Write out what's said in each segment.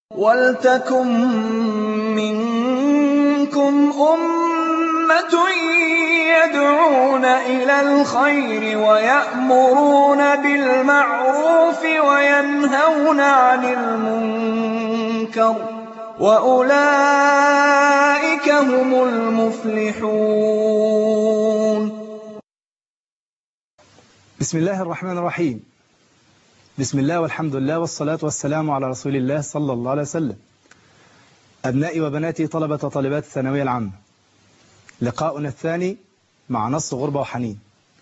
وَلْتَكُن مِّنكُمْ أُمَّةٌ يَدْعُونَ إِلَى الْخَيْرِ وَيَأْمُرُونَ بِالْمَعْرُوفِ وَيَنْهَوْنَ عَنِ الْمُنكَرِ ۚ وَأُولَٰئِكَ هُمُ الْمُفْلِحُونَ بسم الله الرحمن الرحيم بسم الله والحمد لله والصلاة والسلام على رسول الله صلى الله عليه وسلم أبنائي وبناتي طلبة وطالبات الثانوية العامة لقاؤنا الثاني مع نص غربة وحنين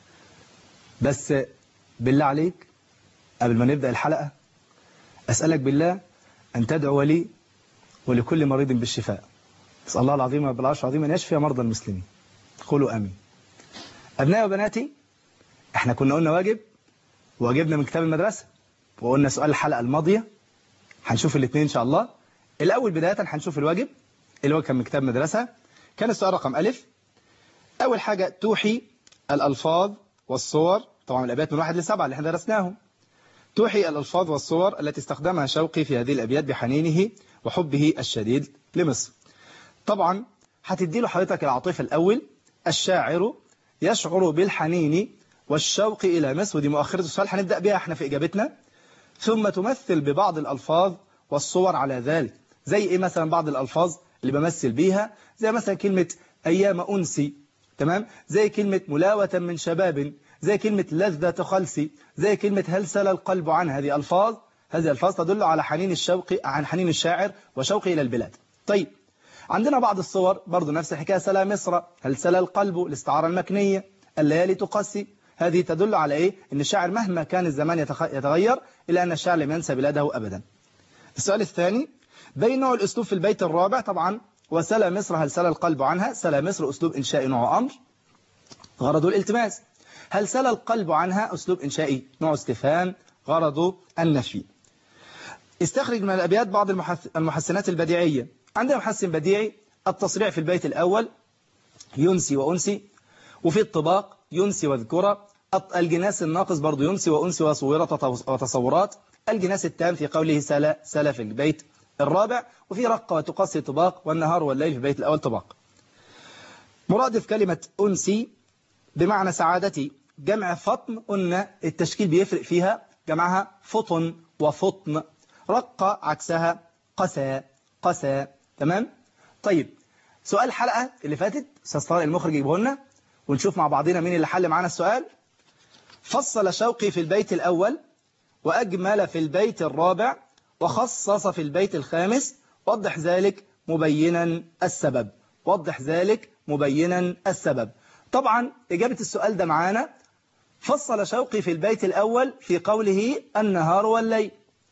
بس بالله عليك قبل ما نبدأ الحلقة أسألك بالله أن تدعو لي ولكل مريض بالشفاء أسأل الله العظيم رب العرش العظيم أن يشفي مرضى المسلمين قولوا أمين أبنائي وبناتي احنا كنا قلنا واجب واجبنا من كتاب المدرسة وقلنا سؤال الحلقة الماضية هنشوف الاثنين إن شاء الله الأول بداية هنشوف الواجب اللي هو كان من كتاب المدرسة كان السؤال رقم ألف أول حاجة توحي الألفاظ والصور طبعا الأبيات من واحد لسبعة اللي احنا درسناهم توحي الألفاظ والصور التي استخدمها شوقي في هذه الأبيات بحنينه وحبه الشديد لمصر طبعا هتدي له حضرتك العاطفة الأول الشاعر يشعر بالحنين والشوق إلى مصر ودي مؤخرة السؤال هنبدأ بها احنا في إجابتنا ثم تمثل ببعض الألفاظ والصور على ذلك زي إيه مثلا بعض الألفاظ اللي بمثل بيها زي مثلا كلمة أيام أنسي تمام زي كلمة ملاوة من شباب زي كلمة لذة خلسي زي كلمة هل سل القلب عن هذه ألفاظ هذه الألفاظ تدل على حنين الشوق عن حنين الشاعر وشوقه إلى البلاد طيب عندنا بعض الصور برضو نفس الحكاية سلا مصر هل سل القلب الاستعارة المكنية الليالي تقسي هذه تدل على إيه؟ أن الشاعر مهما كان الزمان يتغير إلا أن الشاعر لم ينسى بلاده أبدا السؤال الثاني بين نوع الأسلوب في البيت الرابع طبعا وسلا مصر هل سلا القلب عنها سلا مصر أسلوب إنشائي نوع أمر غرض الالتماس هل سلا القلب عنها أسلوب إنشائي نوع استفهام غرض النفي استخرج من الأبيات بعض المحسنات البديعية عندنا محسن بديعي التصريع في البيت الأول ينسي وأنسي وفي الطباق ينسي واذكرة الجناس الناقص برضو ينسي وأنسي وصورة وتصورات الجناس التام في قوله سلا سلا في البيت الرابع وفي رق وتقصي طباق والنهار والليل في البيت الأول طباق مرادف كلمة أنسي بمعنى سعادتي جمع فطن قلنا التشكيل بيفرق فيها جمعها فطن وفطن رق عكسها قسى قسى تمام طيب سؤال الحلقة اللي فاتت أستاذ طارق المخرج يجيبه لنا ونشوف مع بعضنا مين اللي حل معانا السؤال فصل شوقي في البيت الأول وأجمل في البيت الرابع وخصص في البيت الخامس وضح ذلك مبينا السبب وضح ذلك مبينا السبب طبعا إجابة السؤال ده معانا فصل شوقي في البيت الأول في قوله النهار والليل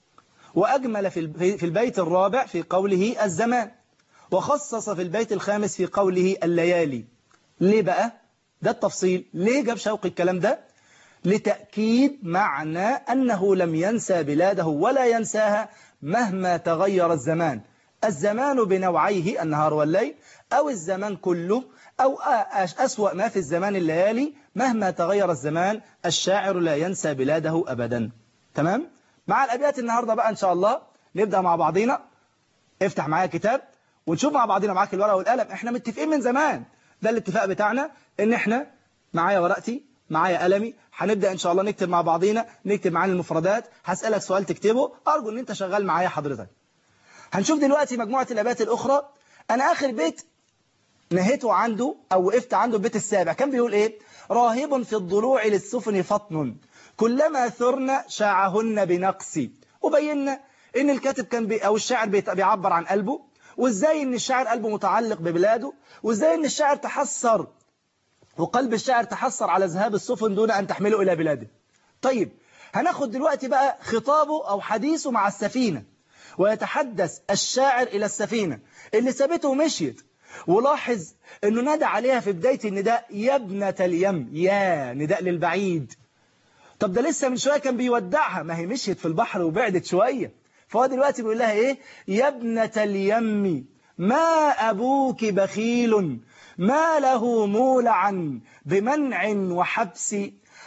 وأجمل في البيت الرابع في قوله الزمان وخصص في البيت الخامس في قوله الليالي ليه بقى؟ ده التفصيل ليه جاب شوقي الكلام ده؟ لتأكيد معنى أنه لم ينسى بلاده ولا ينساها مهما تغير الزمان الزمان بنوعيه النهار والليل أو الزمان كله أو أسوأ ما في الزمان الليالي مهما تغير الزمان الشاعر لا ينسى بلاده أبدا تمام؟ مع الأبيات النهاردة بقى إن شاء الله نبدأ مع بعضينا افتح معايا كتاب ونشوف مع بعضينا معاك الورقة والقلم احنا متفقين من زمان ده الاتفاق بتاعنا ان احنا معايا ورقتي معايا قلمي هنبدأ ان شاء الله نكتب مع بعضينا نكتب معانا المفردات هسألك سؤال تكتبه ارجو ان انت شغال معايا حضرتك هنشوف دلوقتي مجموعة الابيات الاخرى انا اخر بيت نهيته عنده او وقفت عنده البيت السابع كان بيقول ايه راهب في الضلوع للسفن فطن كلما ثرن شاعهن بنقصي وبينا ان الكاتب كان بي او الشاعر بيعبر عن قلبه وازاي ان الشاعر قلبه متعلق ببلاده وازاي ان الشاعر تحسر وقلب الشاعر تحسر على ذهاب السفن دون ان تحمله الى بلاده طيب هناخد دلوقتي بقى خطابه او حديثه مع السفينة ويتحدث الشاعر الى السفينة اللي سابته ومشيت ولاحظ انه نادى عليها في بداية النداء يا ابنة اليم يا نداء للبعيد طب ده لسه من شوية كان بيودعها ما هي مشيت في البحر وبعدت شوية فهو دلوقتي بيقول لها ايه يا ابنة اليم ما أبوك بخيل ما له مولعا بمنع وحبس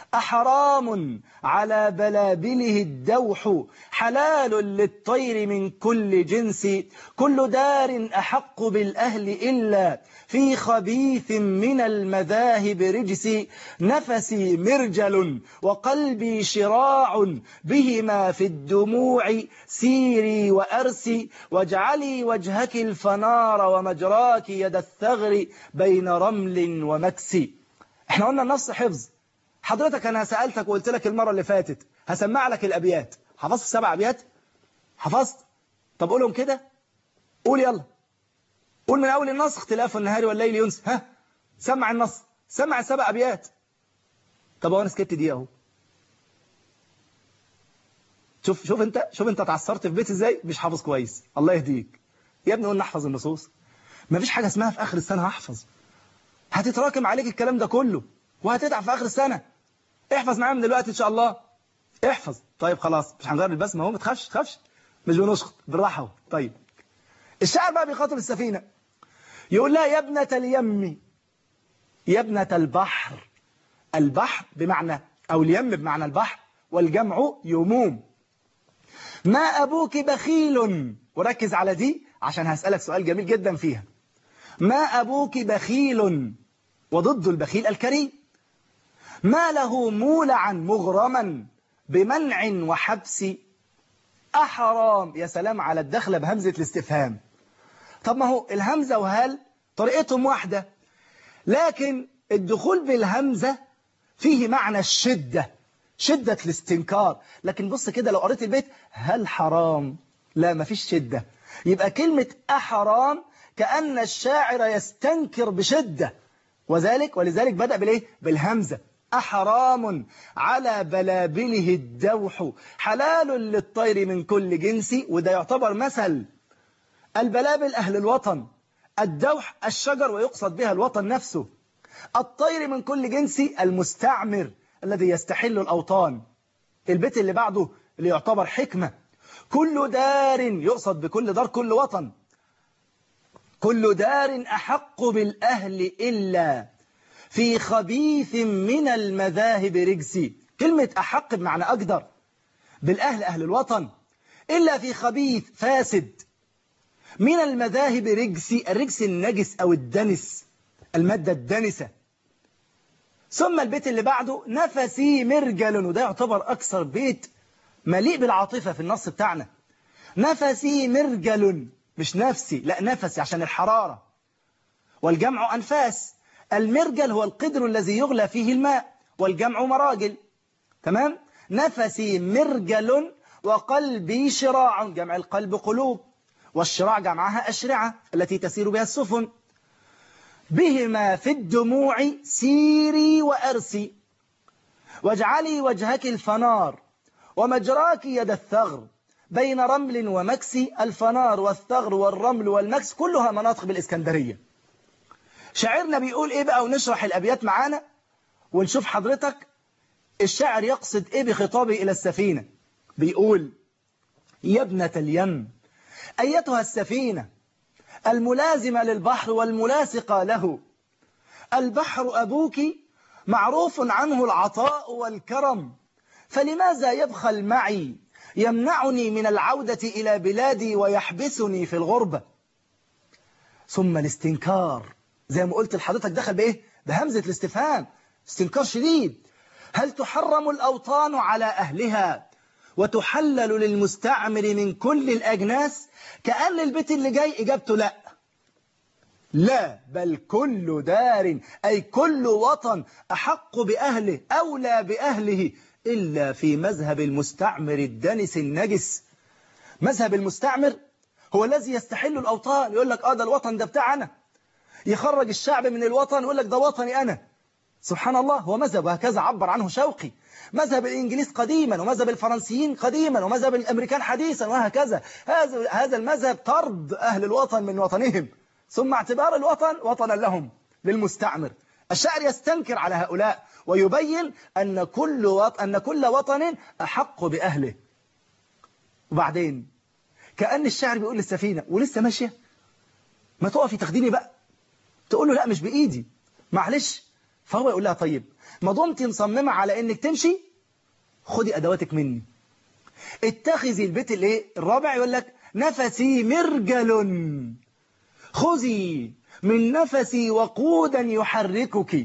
أحرام على بلابله الدوح حلال للطير من كل جنس كل دار أحق بالأهل إلا في خبيث من المذاهب رجس نفسي مرجل وقلبي شراع بهما في الدموع سيري وأرسي واجعلي وجهك الفنار ومجراك يد الثغر بين رمل ومكسي احنا قلنا النص حفظ حضرتك أنا سألتك وقلت لك المرة اللي فاتت هسمع لك الأبيات حفظت سبع أبيات حفظت طب قولهم كده قول يلا قول من أول النص اختلاف النهار والليل ينسى ها سمع النص سمع سبع أبيات طب هو أنا سكت دي أهو شوف شوف انت شوف انت اتعثرت في بيت ازاي مش حافظ كويس الله يهديك يا ابني قلنا احفظ النصوص مفيش حاجه اسمها في اخر السنه هحفظ هتتراكم عليك الكلام ده كله وهتتعب في اخر السنه احفظ معايا من دلوقتي ان شاء الله احفظ طيب خلاص مش هنغير البسمه اهو ما تخافش تخافش مش بنشخط بالراحه اهو طيب الشاعر بقى بيخاطب السفينه يقول لها يا ابنه اليم يا ابنه البحر البحر بمعنى او اليم بمعنى البحر والجمع يموم ما أبوك بخيل وركز على دي عشان هسألك سؤال جميل جدا فيها ما أبوك بخيل وضد البخيل الكريم ما له مولعا مغرما بمنع وحبس أحرام يا سلام على الدخلة بهمزة الاستفهام طب ما هو الهمزة وهل طريقتهم واحدة لكن الدخول بالهمزة فيه معنى الشدة شدة الاستنكار لكن بص كده لو قريت البيت هل حرام لا مفيش شدة يبقى كلمة أحرام كأن الشاعر يستنكر بشدة وذلك ولذلك بدأ بالإيه؟ بالهمزة أحرام على بلابله الدوح حلال للطير من كل جنس وده يعتبر مثل البلابل أهل الوطن الدوح الشجر ويقصد بها الوطن نفسه الطير من كل جنس المستعمر الذي يستحل الأوطان البيت اللي بعده اللي يعتبر حكمة كل دار يقصد بكل دار كل وطن كل دار أحق بالأهل إلا في خبيث من المذاهب رجسي كلمة أحق بمعنى أقدر بالأهل أهل الوطن إلا في خبيث فاسد من المذاهب رجسي الرجس النجس أو الدنس المادة الدنسة ثم البيت اللي بعده نفسي مرجل وده يعتبر أكثر بيت مليء بالعاطفة في النص بتاعنا نفسي مرجل مش نفسي لا نفسي عشان الحرارة والجمع أنفاس المرجل هو القدر الذي يغلى فيه الماء والجمع مراجل تمام نفسي مرجل وقلبي شراع جمع القلب قلوب والشراع جمعها أشرعة التي تسير بها السفن بهما في الدموع سيري وأرسي واجعلي وجهك الفنار ومجراك يد الثغر بين رمل ومكس الفنار والثغر والرمل والمكس كلها مناطق بالإسكندرية شاعرنا بيقول إيه بقى ونشرح الأبيات معانا ونشوف حضرتك الشاعر يقصد إيه بخطابه إلى السفينة بيقول يا ابنة اليم أيتها السفينة الملازمة للبحر والملاصقة له البحر أبوك معروف عنه العطاء والكرم فلماذا يبخل معي يمنعني من العودة إلى بلادي ويحبسني في الغربة ثم الاستنكار زي ما قلت لحضرتك دخل بإيه بهمزة الاستفهام استنكار شديد هل تحرم الأوطان على أهلها وتحلل للمستعمر من كل الأجناس كأن البيت اللي جاي إجابته لا لا بل كل دار أي كل وطن أحق بأهله أولى بأهله إلا في مذهب المستعمر الدنس النجس مذهب المستعمر هو الذي يستحل الأوطان يقول لك آه ده الوطن ده بتاعنا يخرج الشعب من الوطن يقول لك ده وطني أنا سبحان الله هو مذهب وهكذا عبر عنه شوقي مذهب الإنجليز قديما ومذهب الفرنسيين قديما ومذهب الأمريكان حديثا وهكذا هذا هذا المذهب طرد أهل الوطن من وطنهم ثم اعتبار الوطن وطنا لهم للمستعمر الشاعر يستنكر على هؤلاء ويبين أن كل وطن أن كل وطن أحق بأهله وبعدين كأن الشاعر بيقول للسفينة ولسه ماشية ما تقفي تاخديني بقى تقول له لا مش بإيدي معلش فهو يقول لها طيب ما دمتي مصممة على انك تمشي خدي ادواتك مني اتخذي البيت الايه الرابع يقول لك نفسي مرجل خذي من نفسي وقودا يحركك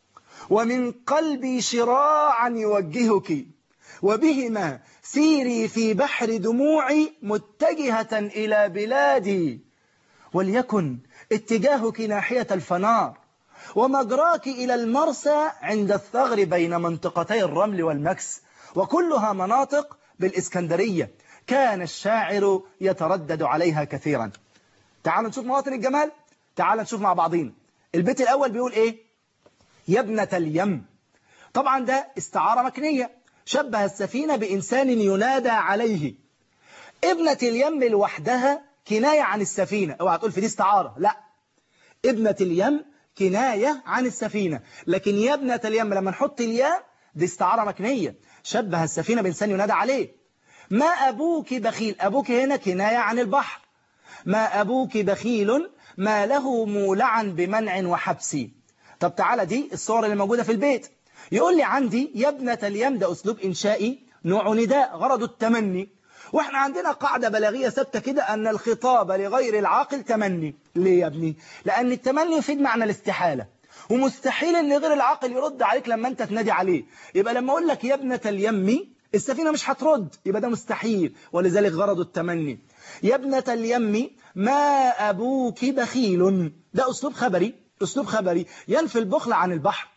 ومن قلبي شراعا يوجهك وبهما سيري في بحر دموعي متجهة إلى بلادي وليكن اتجاهك ناحية الفنار ومجراك إلى المرسى عند الثغر بين منطقتي الرمل والمكس وكلها مناطق بالإسكندرية كان الشاعر يتردد عليها كثيرا تعالوا نشوف مواطن الجمال تعالوا نشوف مع بعضين البيت الأول بيقول إيه يا ابنة اليم طبعا ده استعارة مكنية شبه السفينة بإنسان ينادى عليه ابنة اليم لوحدها كناية عن السفينة اوعى تقول في دي استعارة لا ابنة اليم كناية عن السفينة لكن يا ابنة اليم لما نحط الياء دي استعارة مكنية شبه السفينة بإنسان ينادى عليه ما أبوك بخيل أبوك هنا كناية عن البحر ما أبوك بخيل ما له مولعا بمنع وحبس طب تعالى دي الصور اللي موجودة في البيت يقول لي عندي يا ابنة اليم ده أسلوب إنشائي نوع نداء غرض التمني واحنا عندنا قاعدة بلاغية ثابتة كده أن الخطاب لغير العاقل تمني ليه يا ابني لأن التمني يفيد معنى الاستحالة ومستحيل ان غير العاقل يرد عليك لما انت تنادي عليه يبقى لما اقول لك يا ابنة اليم السفينة مش هترد يبقى ده مستحيل ولذلك غرض التمني يا ابنة اليم ما أبوك بخيل ده أسلوب خبري أسلوب خبري ينفي البخل عن البحر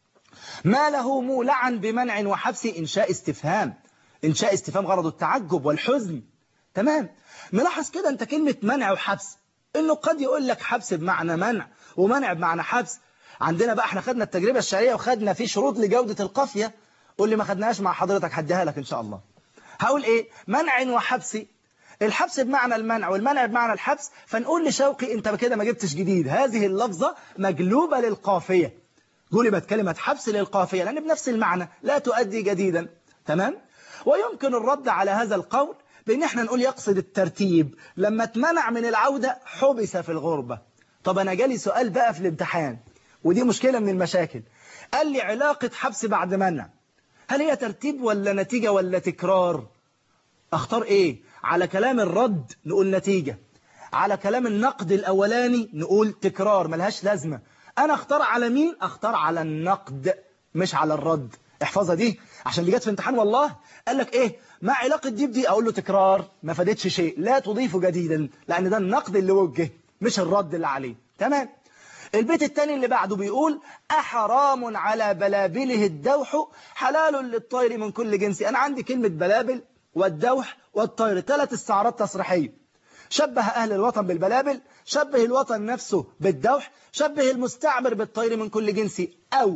ما له مولعا بمنع وحبس إنشاء استفهام إنشاء استفهام غرض التعجب والحزن تمام ملاحظ كده أنت كلمة منع وحبس إنه قد يقول لك حبس بمعنى منع ومنع بمعنى حبس عندنا بقى احنا خدنا التجربة الشرعية وخدنا في شروط لجودة القافية قول لي ما خدناهاش مع حضرتك هديها لك إن شاء الله هقول إيه منع وحبس الحبس بمعنى المنع والمنع بمعنى الحبس فنقول لشوقي انت كده ما جبتش جديد هذه اللفظة مجلوبة للقافية جلبت كلمة حبس للقافية لأن بنفس المعنى لا تؤدي جديدا تمام ويمكن الرد على هذا القول بأن احنا نقول يقصد الترتيب لما اتمنع من العودة حبس في الغربة طب أنا جالي سؤال بقى في الامتحان ودي مشكلة من المشاكل قال لي علاقة حبس بعد منع هل هي ترتيب ولا نتيجة ولا تكرار اختار ايه على كلام الرد نقول نتيجة على كلام النقد الأولاني نقول تكرار ملهاش لازمة أنا اختار على مين اختار على النقد مش على الرد احفظها دي عشان دي جت في امتحان والله قال لك ايه ما علاقة دي بدي اقول له تكرار ما فادتش شيء لا تضيف جديدا لان ده النقد اللي وجه مش الرد اللي عليه تمام البيت الثاني اللي بعده بيقول أحرام على بلابله الدوح حلال للطير من كل جنس أنا عندي كلمة بلابل والدوح والطير ثلاث استعارات تصريحية شبه أهل الوطن بالبلابل شبه الوطن نفسه بالدوح شبه المستعمر بالطير من كل جنس أو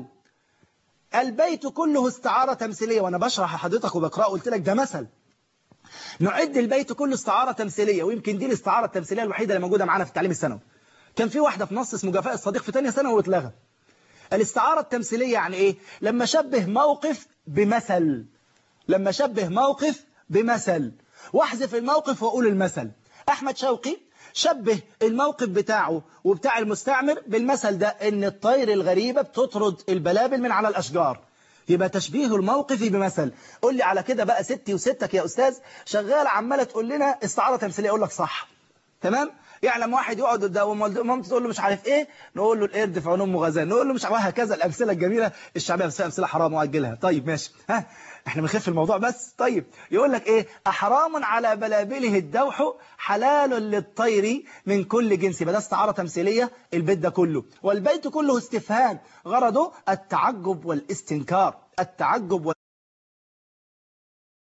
البيت كله استعارة تمثيلية وأنا بشرح لحضرتك وبقرأ قلت لك ده مثل نعد البيت كله استعارة تمثيلية ويمكن دي الاستعارة التمثيلية الوحيدة اللي موجودة معانا في التعليم الثانوي كان في واحدة في نص اسمه جفاء الصديق في تانية ثانوي واتلغى الاستعارة التمثيلية يعني ايه لما شبه موقف بمثل لما شبه موقف بمثل واحذف الموقف واقول المثل احمد شوقي شبه الموقف بتاعه وبتاع المستعمر بالمثل ده ان الطير الغريبة بتطرد البلابل من على الاشجار يبقى تشبيه الموقف بمثل قول لي على كده بقى ستي وستك يا استاذ شغال عمالة تقول لنا استعارة تمثيلية اقول لك صح تمام يعني لما واحد يقعد قدام مامته تقول له مش عارف ايه نقول له القرد في عيون غزال نقول له مش وهكذا الامثله الجميله الشعبيه بس امثله حرام واجلها طيب ماشي ها احنا بنخف الموضوع بس طيب يقول لك ايه احرام على بلابله الدوح حلال للطير من كل جنس يبقى ده استعاره تمثيليه البيت ده كله والبيت كله استفهام غرضه التعجب والاستنكار التعجب